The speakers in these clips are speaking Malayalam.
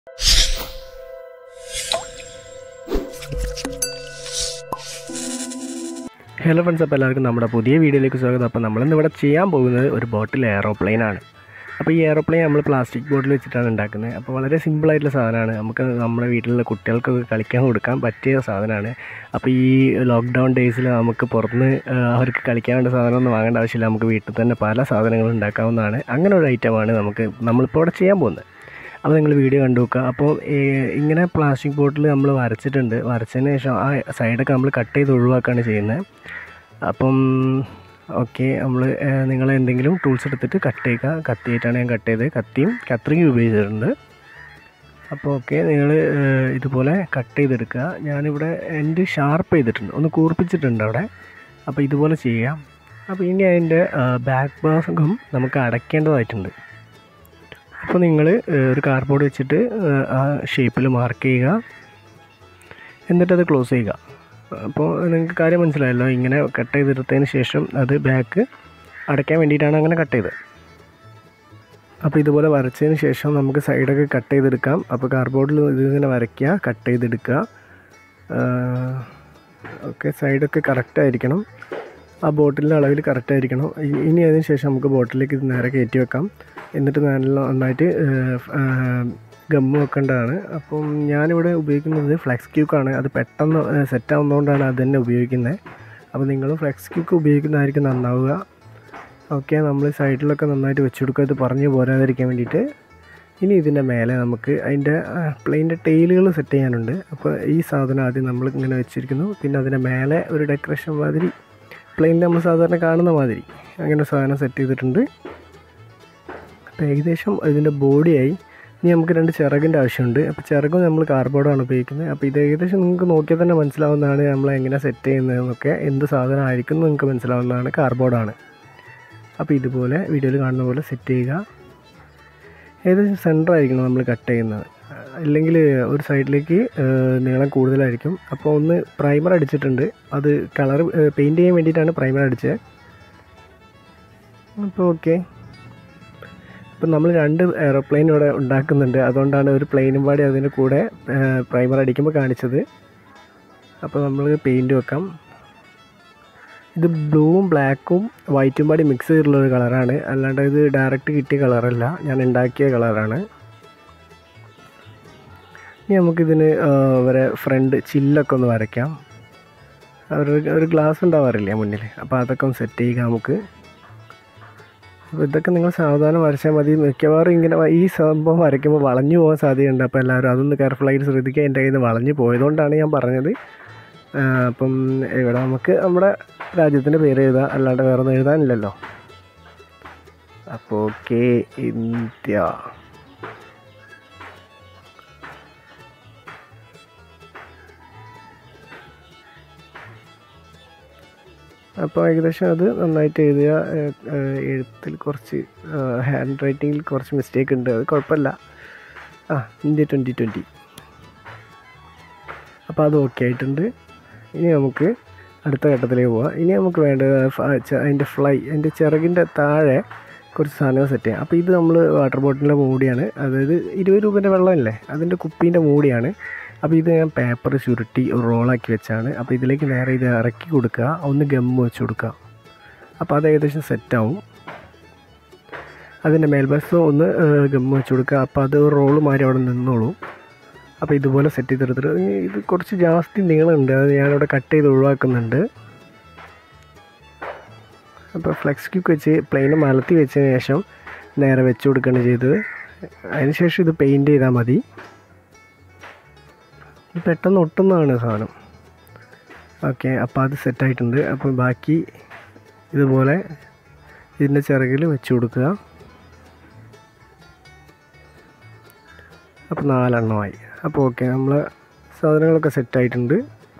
ഹലോ ഫ്രണ്ട്സ് അപ്പോൾ എല്ലാവർക്കും നമ്മുടെ പുതിയ വീഡിയോയിലേക്ക് സ്വാഗതം അപ്പോൾ നമ്മളിന്ന് ഇവിടെ ചെയ്യാൻ പോകുന്നത് ഒരു ബോട്ടിൽ എയറോപ്ലെയിൻ ആണ് അപ്പോൾ ഈ എയറോപ്ലെയിൻ നമ്മൾ പ്ലാസ്റ്റിക് ബോട്ടിൽ വെച്ചിട്ടാണ് ഉണ്ടാക്കുന്നത് അപ്പോൾ വളരെ സിമ്പിളായിട്ടുള്ള സാധനമാണ് നമുക്ക് നമ്മുടെ വീട്ടിലുള്ള കുട്ടികൾക്കൊക്കെ കളിക്കാൻ കൊടുക്കാൻ പറ്റിയ സാധനമാണ് അപ്പോൾ ഈ ലോക്ക്ഡൗൺ ഡേയ്സിൽ നമുക്ക് പുറത്തുനിന്ന് ആ, അവർക്ക് കളിക്കാൻ വേണ്ട സാധനമൊന്നും വാങ്ങേണ്ട ആവശ്യമില്ല നമുക്ക് വീട്ടിൽ തന്നെ പല സാധനങ്ങളും ഉണ്ടാക്കാവുന്നതാണ് അങ്ങനെ ഒരു ഐറ്റമാണ് നമുക്ക് നമ്മളിപ്പോൾ ഇവിടെ ചെയ്യാൻ പോകുന്നത് അപ്പോൾ നിങ്ങൾ വീഡിയോ കണ്ടു നോക്കുക അപ്പോൾ ഏ, ഇങ്ങനെ പ്ലാസ്റ്റിക് ബോട്ടിൽ നമ്മൾ വരച്ചിട്ടുണ്ട് വരച്ചതിന് ശേഷം ആ സൈഡൊക്കെ നമ്മൾ കട്ട് ചെയ്ത് ഒഴിവാക്കുകയാണ് ചെയ്യുന്നത് അപ്പം ഓക്കെ നമ്മൾ നിങ്ങൾ എന്തെങ്കിലും ടൂൾസ് എടുത്തിട്ട് കട്ട് ചെയ്യുക കത്തിയായിട്ടാണ് ഞാൻ കട്ട് ചെയ്തത് കത്തിയും കത്രികയും ഉപയോഗിച്ചിട്ടുണ്ട് അപ്പോൾ ഓക്കെ നിങ്ങൾ ഇതുപോലെ കട്ട് ചെയ്തെടുക്കുക ഞാനിവിടെ എൻ്റെ ഷാർപ്പ് ചെയ്തിട്ടുണ്ട് ഒന്ന് കൂർപ്പിച്ചിട്ടുണ്ട് അവിടെ അപ്പോൾ ഇതുപോലെ ചെയ്യാം അപ്പോൾ ഇനി അതിൻ്റെ ബാക്ക് ഭാഗം നമുക്ക് അടയ്ക്കേണ്ടതായിട്ടുണ്ട് അപ്പോൾ നിങ്ങൾ ഒരു കാർഡ്ബോർഡ് വെച്ചിട്ട് ഏഹ്, ആ ഷേപ്പിൽ മാർക്ക് ചെയ്യുക എന്നിട്ടത് ക്ലോസ് ചെയ്യുക അപ്പോൾ നിങ്ങൾക്ക് കാര്യം മനസ്സിലായല്ലോ ഇങ്ങനെ കട്ട് ചെയ്തെടുത്തതിന് ശേഷം അത് ബാക്ക് അടയ്ക്കാൻ വേണ്ടിയിട്ടാണ് അങ്ങനെ കട്ട് ചെയ്തത് അപ്പോൾ ഇതുപോലെ വരച്ചതിന് ശേഷം നമുക്ക് സൈഡൊക്കെ കട്ട് ചെയ്തെടുക്കാം അപ്പോൾ കാർഡ്ബോർഡിൽ ഇതിങ്ങനെ വരയ്ക്കുക കട്ട് ചെയ്തെടുക്കുക ഓക്കെ സൈഡൊക്കെ കറക്റ്റ് ആയിരിക്കണം ആ ബോട്ടിലിൻ്റെ അളവിൽ കറക്റ്റ് ആയിരിക്കണം ഇ- ഇനി അതിന് ശേഷം നമുക്ക് ബോട്ടിലേക്ക് ഇത് നേരെ കയറ്റി വെക്കാം എന്നിട്ട് നല്ല നന്നായിട്ട് ഗമ്മ് വെക്കേണ്ടതാണ് അപ്പം ഞാനിവിടെ ഉപയോഗിക്കുന്നത് ഫ്ലെക്സ് ക്യൂക്കാണ് അത് പെട്ടെന്ന് സെറ്റ് ആവുന്നതുകൊണ്ടാണ് അത് തന്നെ ഉപയോഗിക്കുന്നത് അപ്പോൾ നിങ്ങളും ഫ്ലെക്സ് ക്യൂക്ക് ഉപയോഗിക്കുന്നതായിരിക്കും നന്നാവുക ഓക്കെ നമ്മൾ സൈഡിലൊക്കെ നന്നായിട്ട് വെച്ച് കൊടുക്കുക ഇത് പറഞ്ഞു പോരാതിരിക്കാൻ വേണ്ടിയിട്ട് ഇനി ഇതിൻ്റെ മേലെ നമുക്ക് അതിൻ്റെ പ്ലെയിൻ്റെ ടെയിലുകൾ സെറ്റ് ചെയ്യാനുണ്ട് അപ്പോൾ ഈ സാധനം ആദ്യം നമ്മൾ ഇങ്ങനെ വെച്ചിരിക്കുന്നു പിന്നെ അതിൻ്റെ മേലെ ഒരു ഡെക്കറേഷൻ മാതിരി പ്ലെയിനിൽ നമ്മൾ സാധാരണ കാണുന്ന മാതിരി അങ്ങനെ ഒരു സാധനം സെറ്റ് ചെയ്തിട്ടുണ്ട് അപ്പോൾ ഏകദേശം ഇതിൻ്റെ ബോഡിയായി ഇനി നമുക്ക് രണ്ട് ചിറകിൻ്റെ ആവശ്യമുണ്ട് അപ്പോൾ ചിറകും നമ്മൾ കാർബോർഡാണ് ഉപയോഗിക്കുന്നത് അപ്പോൾ ഇത് ഏകദേശം നിങ്ങൾക്ക് നോക്കിയാൽ തന്നെ മനസ്സിലാവുന്നതാണ് നമ്മൾ എങ്ങനെ സെറ്റ് ചെയ്യുന്നതെന്നൊക്കെ എന്ത് സാധനം ആയിരിക്കും എന്ന് നിങ്ങൾക്ക് മനസ്സിലാവുന്നതാണ് കാർബോർഡാണ് അപ്പോൾ ഇതുപോലെ വീഡിയോയിൽ കാണുന്ന പോലെ സെറ്റ് ചെയ്യുക ഏകദേശം സെൻറ്റർ ആയിരിക്കണം നമ്മൾ കട്ട് ചെയ്യുന്നത് അല്ലെങ്കിൽ ഒരു സൈഡിലേക്ക് നീളം കൂടുതലായിരിക്കും അപ്പോൾ ഒന്ന് പ്രൈമർ അടിച്ചിട്ടുണ്ട് അത് കളർ പെയിൻറ് ചെയ്യാൻ വേണ്ടിയിട്ടാണ് പ്രൈമർ അടിച്ചത് അപ്പോൾ ഓക്കെ ഇപ്പം നമ്മൾ രണ്ട് എയറോപ്ലെയിൻ ഇവിടെ ഉണ്ടാക്കുന്നുണ്ട് അതുകൊണ്ടാണ് ഒരു പ്ലെയിനും പാടി അതിൻ്റെ കൂടെ പ്രൈമർ അടിക്കുമ്പോൾ കാണിച്ചത് അപ്പോൾ നമ്മൾ പെയിൻറ് വെക്കാം ഇത് ബ്ലൂവും ബ്ലാക്കും വൈറ്റും പാടി മിക്സ് ചെയ്തിട്ടുള്ള ഒരു കളറാണ് അല്ലാണ്ട് ഇത് ഡയറക്റ്റ് കിട്ടിയ കളറല്ല ഞാൻ ഉണ്ടാക്കിയ കളറാണ് ഇനി നമുക്കിതിന് വരെ ഫ്രണ്ട് ചില്ലൊക്കെ ഒന്ന് വരയ്ക്കാം ഒരു ഒരു ഗ്ലാസ് ഉണ്ടാവാറില്ലേ മുന്നിൽ അപ്പോൾ അതൊക്കെ ഒന്ന് സെറ്റ് ചെയ്യുക നമുക്ക് അപ്പോൾ ഇതൊക്കെ നിങ്ങൾ സാവധാനം വരച്ചാൽ മതി മിക്കവാറും ഇങ്ങനെ വ- ഈ സംഭവം വരയ്ക്കുമ്പോൾ വളഞ്ഞു പോകാൻ സാധ്യതയുണ്ട് അപ്പോൾ എല്ലാവരും അതൊന്ന് കെയർഫുള്ളായിട്ട് ശ്രദ്ധിക്കുക എൻ്റെ കയ്യിൽ നിന്ന് വളഞ്ഞു പോയതുകൊണ്ടാണ് ഞാൻ പറഞ്ഞത് ആ, അപ്പം ഇവിടെ നമുക്ക് നമ്മുടെ രാജ്യത്തിൻ്റെ പേര് എഴുതാം അല്ലാണ്ട് വേറെ ഒന്നും എഴുതാനില്ലല്ലോ അപ്പോൾ ഓക്കെ ഇന്ത്യ അപ്പോൾ ഏകദേശം അത് നന്നായിട്ട് എഴുതുക ഏഹ്, ഏഹ്, എഴുത്തിൽ കുറച്ച് ഹാൻഡ് റൈറ്റിങ്ങിൽ കുറച്ച് മിസ്റ്റേക്ക് ഉണ്ട് അത് കുഴപ്പമില്ല ആ ഇന്ത്യ ട്വൻറ്റി ട്വൻറ്റി അപ്പോൾ അത് ഓക്കെ ആയിട്ടുണ്ട് ഇനി നമുക്ക് അടുത്ത ഘട്ടത്തിലേക്ക് പോവാം ഇനി നമുക്ക് വേണ്ടത് ഫ- ച- അതിൻ്റെ ഫ്ലൈ അതിൻ്റെ ചിറകിൻ്റെ താഴെ കുറച്ച് സാധനങ്ങൾ സെറ്റ് ചെയ്യാം അപ്പോൾ ഇത് നമ്മൾ വാട്ടർ ബോട്ടിലിൻ്റെ മൂടിയാണ് അതായത് ഇരുപത് രൂപേൻ്റെ വെള്ളമില്ലേ അതിൻ്റെ കുപ്പീൻ്റെ മൂടിയാണ് അപ്പോൾ ഇത് ഞാൻ പേപ്പർ ചുരുട്ടി ഒരു റോളാക്കി വെച്ചാണ് അപ്പോൾ ഇതിലേക്ക് നേരെ ഇത് ഇറക്കി കൊടുക്കുക ഒന്ന് ഗമ്മ് വെച്ച് കൊടുക്കുക അപ്പോൾ അത് ഏകദേശം സെറ്റാവും അതിൻ്റെ മേൽവശം ഒന്ന് ഗമ്മ് വെച്ച് കൊടുക്കുക അപ്പോൾ അത് റോള് മാറി അവിടെ നിന്നോളും അപ്പോൾ ഇതുപോലെ സെറ്റ് ചെയ്തെടുത്തിട്ട് ഇനി ഇത് കുറച്ച് ജാസ്തി നീളമുണ്ട് അത് ഞാനിവിടെ കട്ട് ചെയ്ത് ഒഴിവാക്കുന്നുണ്ട് അപ്പോൾ ഫ്ലെക്സ് ക്യൂക്ക് വെച്ച് പ്ലെയിന് മലത്തി വെച്ചതിന് ശേഷം നേരെ വെച്ച് കൊടുക്കുകയാണ് ചെയ്തത് അതിന് ശേഷം ഇത് പെയിൻറ് ചെയ്താൽ മതി ഇത് പെട്ടെന്ന് ഒട്ടുന്നതാണ് സാധനം ഓക്കെ അപ്പോൾ അത് സെറ്റായിട്ടുണ്ട് അപ്പോൾ ബാക്കി ഇതുപോലെ ഇതിൻ്റെ ചിറകിൽ വെച്ച് കൊടുക്കുക അപ്പോൾ നാലെണ്ണമായി അപ്പോൾ ഓക്കെ നമ്മൾ സാധനങ്ങളൊക്കെ സെറ്റായിട്ടുണ്ട്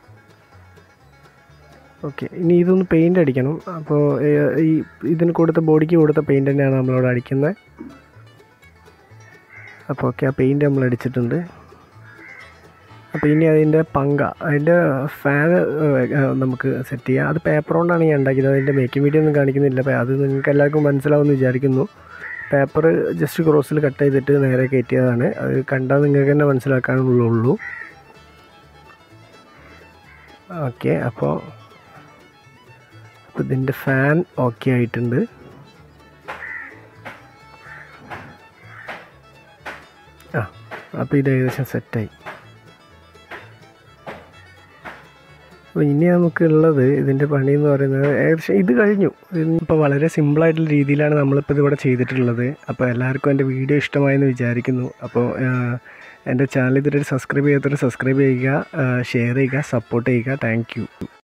ഓക്കെ ഇനി ഇതൊന്ന് പെയിൻ്റ് അടിക്കണം അപ്പോൾ ഏഹ്, ഈ ഇതിന് കൊടുത്ത ബോഡിക്ക് കൊടുത്ത പെയിൻ്റ് തന്നെയാണ് നമ്മളിവിടെ അടിക്കുന്നത് അപ്പോൾ ഓക്കെ ആ പെയിൻറ് നമ്മൾ അടിച്ചിട്ടുണ്ട് അപ്പോൾ ഇനി അതിൻ്റെ പങ്ക അതിൻ്റെ ഫാൻ നമുക്ക് സെറ്റ് ചെയ്യാം അത് പേപ്പർ കൊണ്ടാണ് ഞാൻ ഉണ്ടാക്കിയത് അതിൻ്റെ മേക്കിംഗ് വീഡിയോ ഒന്നും കാണിക്കുന്നില്ല അപ്പോൾ അത് നിങ്ങൾക്ക് എല്ലാവർക്കും മനസ്സിലാവുമെന്ന് വിചാരിക്കുന്നു പേപ്പർ ജസ്റ്റ് ക്രോസിൽ കട്ട് ചെയ്തിട്ട് നേരെ കയറ്റിയതാണ് അത് കണ്ടാൽ നിങ്ങൾക്ക് തന്നെ മനസ്സിലാക്കാനുള്ളൂ ഓക്കെ അപ്പോൾ അപ്പോൾ ഇതിൻ്റെ ഫാൻ ഓക്കെ ആയിട്ടുണ്ട് ആ അപ്പോൾ ഇത് ഏകദേശം സെറ്റായി അപ്പോൾ ഇനി നമുക്കുള്ളത് ഇതിൻ്റെ പണി എന്ന് പറയുന്നത് ഏകദേശം ഇത് കഴിഞ്ഞു ഇപ്പോൾ വളരെ സിമ്പിളായിട്ടുള്ള രീതിയിലാണ് നമ്മളിപ്പോൾ ഇതിവിടെ ചെയ്തിട്ടുള്ളത് അപ്പോൾ എല്ലാവർക്കും എൻ്റെ വീഡിയോ ഇഷ്ടമായെന്ന് വിചാരിക്കുന്നു അപ്പോൾ എൻ്റെ ചാനൽ ഇതുവരെ സബ്സ്ക്രൈബ് ചെയ്യാത്തവർ സബ്സ്ക്രൈബ് ചെയ്യുക ഷെയർ ചെയ്യുക സപ്പോർട്ട് ചെയ്യുക താങ്ക്